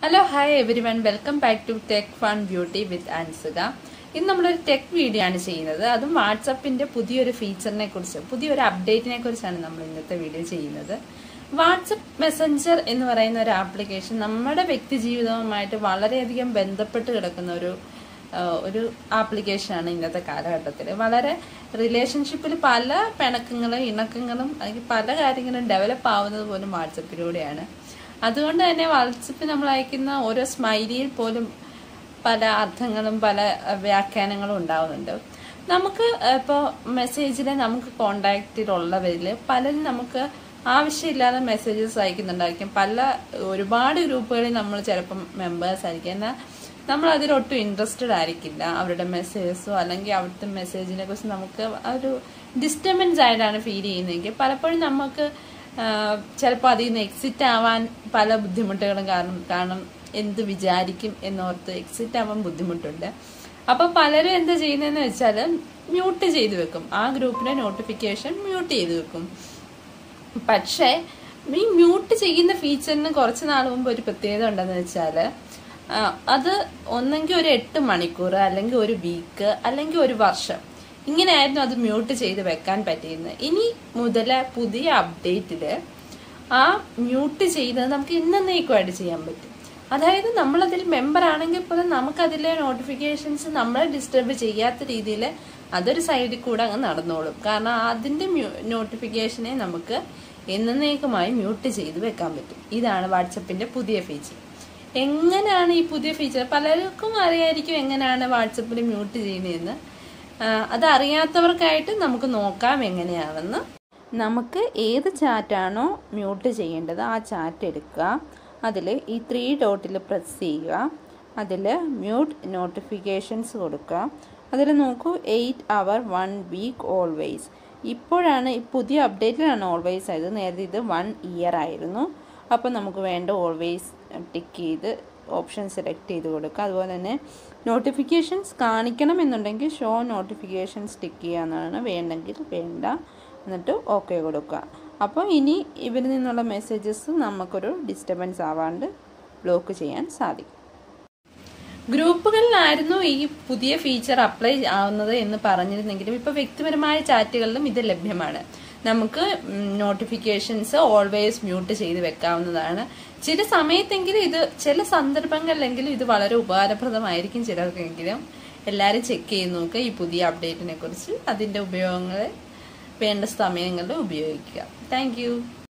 hello hi everyone welcome back to tech fun beauty with Ansuka ഇന്ന് നമ്മളൊരു tech video ആണ് ചെയ്യുന്നത് അതും വാട്സപ്പിന്റെ പുതിയൊരു ഫീച്ചറിനെ കുറിച്ച് പുതിയൊരു അപ്ഡേറ്റിനെ കുറിച്ചാണ് നമ്മൾ ഇന്നത്തെ വീഡിയോ ചെയ്യുന്നത് വാട്സപ്പ് മെസ്സഞ്ചർ എന്ന് പറയുന്ന ഒരു ആപ്ലിക്കേഷൻ നമ്മുടെ വ്യക്തി ജീവിതവുമായിട്ട് വളരെയധികം ബന്ധപ്പെട്ട് കിടക്കുന്ന ഒരു ആഹ് ഒരു ആപ്ലിക്കേഷനാണ് ഇന്നത്തെ കാലഘട്ടത്തിൽ വളരെ റിലേഷൻഷിപ്പിൽ പല പിണക്കങ്ങളും ഇണക്കങ്ങളും അല്ലെങ്കിൽ പല കാര്യങ്ങളും ഡെവലപ്പ് ആവുന്നത് പോലും വാട്സപ്പിലൂടെയാണ് അതുകൊണ്ട് തന്നെ വാട്സപ്പിൽ നമ്മൾ അയക്കുന്ന ഓരോ സ്മൈലിയിൽ പോലും പല അർത്ഥങ്ങളും പല അഹ് വ്യാഖ്യാനങ്ങളും ഉണ്ടാവുന്നുണ്ട് നമുക്ക് ഇപ്പോൾ മെസ്സേജിൽ നമുക്ക് കോണ്ടാക്റ്റിലുള്ളവരിൽ പലരും നമുക്ക് ആവശ്യമില്ലാതെ മെസ്സേജസ് അയക്കുന്നുണ്ടായിരിക്കും പല ഒരുപാട് ഗ്രൂപ്പുകളിൽ നമ്മൾ ചിലപ്പം മെമ്പേഴ്സ് ആയിരിക്കും എന്നാൽ നമ്മൾ അതിലൊട്ടും ഇൻട്രസ്റ്റഡ് ആയിരിക്കില്ല അവരുടെ മെസ്സേജസോ അല്ലെങ്കിൽ അവിടുത്തെ മെസ്സേജിനെ കുറിച്ച് നമുക്ക് ആ ഒരു ഡിസ്റ്റർബൻസ് ആയിട്ടാണ് ഫീൽ ചെയ്യുന്നതെങ്കിൽ പലപ്പോഴും നമുക്ക് ചിലപ്പോൾ അതിൽ നിന്ന് എക്സിറ്റ് ആവാൻ പല ബുദ്ധിമുട്ടുകളും കാരണം കാരണം എന്ത് വിചാരിക്കും എന്നോർത്ത് എക്സിറ്റ് ആവാൻ ബുദ്ധിമുട്ടുണ്ട് അപ്പൊ പലരും എന്താ ചെയ്യുന്നതെന്ന് വെച്ചാൽ മ്യൂട്ട് ചെയ്ത് വെക്കും ആ ഗ്രൂപ്പിന്റെ നോട്ടിഫിക്കേഷൻ മ്യൂട്ട് ചെയ്ത് വെക്കും പക്ഷേ ഈ മ്യൂട്ട് ചെയ്യുന്ന ഫീച്ചറിന് കുറച്ച് നാൾ മുമ്പ് ഒരു പ്രത്യേകത ഉണ്ടെന്ന് വെച്ചാൽ അത് ഒന്നെങ്കിൽ ഒരു എട്ട് മണിക്കൂർ അല്ലെങ്കിൽ ഒരു വീക്ക് അല്ലെങ്കിൽ ഒരു വർഷം ഇങ്ങനെയായിരുന്നു അത് മ്യൂട്ട് ചെയ്ത് വെക്കാൻ പറ്റിയിരുന്നത് ഇനി മുതൽ പുതിയ അപ്ഡേറ്റിൽ ആ മ്യൂട്ട് ചെയ്തത് നമുക്ക് ഇന്നേക്കുമായിട്ട് ചെയ്യാൻ പറ്റും അതായത് നമ്മളതിൽ മെമ്പർ ആണെങ്കിൽ പോലും നമുക്കതിലെ നോട്ടിഫിക്കേഷൻസ് നമ്മളെ ഡിസ്റ്റർബ് ചെയ്യാത്ത രീതിയിൽ അതൊരു സൈഡിൽ കൂടെ അങ്ങ് നടന്നോളും കാരണം അതിന്റെ നോട്ടിഫിക്കേഷനെ നമുക്ക് എന്നേക്കുമായി മ്യൂട്ട് ചെയ്ത് വെക്കാൻ പറ്റും ഇതാണ് വാട്സപ്പിന്റെ പുതിയ ഫീച്ചർ എങ്ങനെയാണ് ഈ പുതിയ ഫീച്ചർ പലർക്കും അറിയായിരിക്കും എങ്ങനെയാണ് വാട്സപ്പിൽ മ്യൂട്ട് ചെയ്യുന്നതെന്ന് അത് അറിയാത്തവർക്കായിട്ട് നമുക്ക് നോക്കാം എങ്ങനെയാണെന്ന് നമുക്ക് ഏത് ചാറ്റാണോ മ്യൂട്ട് ചെയ്യേണ്ടത് ആ ചാറ്റ് എടുക്കുക അതിൽ ഈ ത്രീ ഡോട്ടിൽ പ്രസ് ചെയ്യുക അതിൽ മ്യൂട്ട് നോട്ടിഫിക്കേഷൻസ് കൊടുക്കുക അതിൽ നോക്കൂ eight hour one week always ഇപ്പോഴാണ് ഈ പുതിയ അപ്ഡേറ്റിലാണ് ഓൾവേസ് ആയത് നേരത്തെ ഇത് വൺ ഇയർ ആയിരുന്നു അപ്പോൾ നമുക്ക് വേണ്ട ഓൾവേസ് ടിക്ക് ചെയ്ത് ഓപ്ഷൻ സെലക്ട് ചെയ്ത് കൊടുക്കുക അതുപോലെ തന്നെ നോട്ടിഫിക്കേഷൻസ് കാണിക്കണം എന്നുണ്ടെങ്കിൽ ഷോ നോട്ടിഫിക്കേഷൻസ് ടിക്ക് ചെയ്യാവുന്നതാണ് വേണ്ടെങ്കിൽ വേണ്ട എന്നിട്ട് ഓക്കെ കൊടുക്കുക അപ്പോൾ ഇനി ഇവരിൽ നിന്നുള്ള മെസ്സേജസ് നമുക്കൊരു ഡിസ്റ്റർബൻസ് ആവാണ്ട് ബ്ലോക്ക് ചെയ്യാൻ സാധിക്കും ഗ്രൂപ്പുകളിലായിരുന്നു ഈ പുതിയ ഫീച്ചർ അപ്ലൈ ആവുന്നത് എന്ന് പറഞ്ഞിരുന്നെങ്കിലും ഇപ്പോൾ വ്യക്തിപരമായ ചാറ്റുകളിലും ഇത് ലഭ്യമാണ് നമുക്ക് നോട്ടിഫിക്കേഷൻസ് ഓൾവേസ് മ്യൂട്ട് ചെയ്ത് വെക്കാവുന്നതാണ് ചില സമയത്തെങ്കിലും ഇത് ചില സന്ദർഭങ്ങളിലെങ്കിലും ഇത് വളരെ ഉപകാരപ്രദമായിരിക്കും ചിലർക്കെങ്കിലും എല്ലാവരും ചെക്ക് ചെയ്ത് നോക്കുക ഈ പുതിയ അപ്ഡേറ്റിനെ കുറിച്ച് അതിൻ്റെ ഉപയോഗങ്ങൾ വേണ്ട സമയങ്ങളിൽ ഉപയോഗിക്കുക താങ്ക്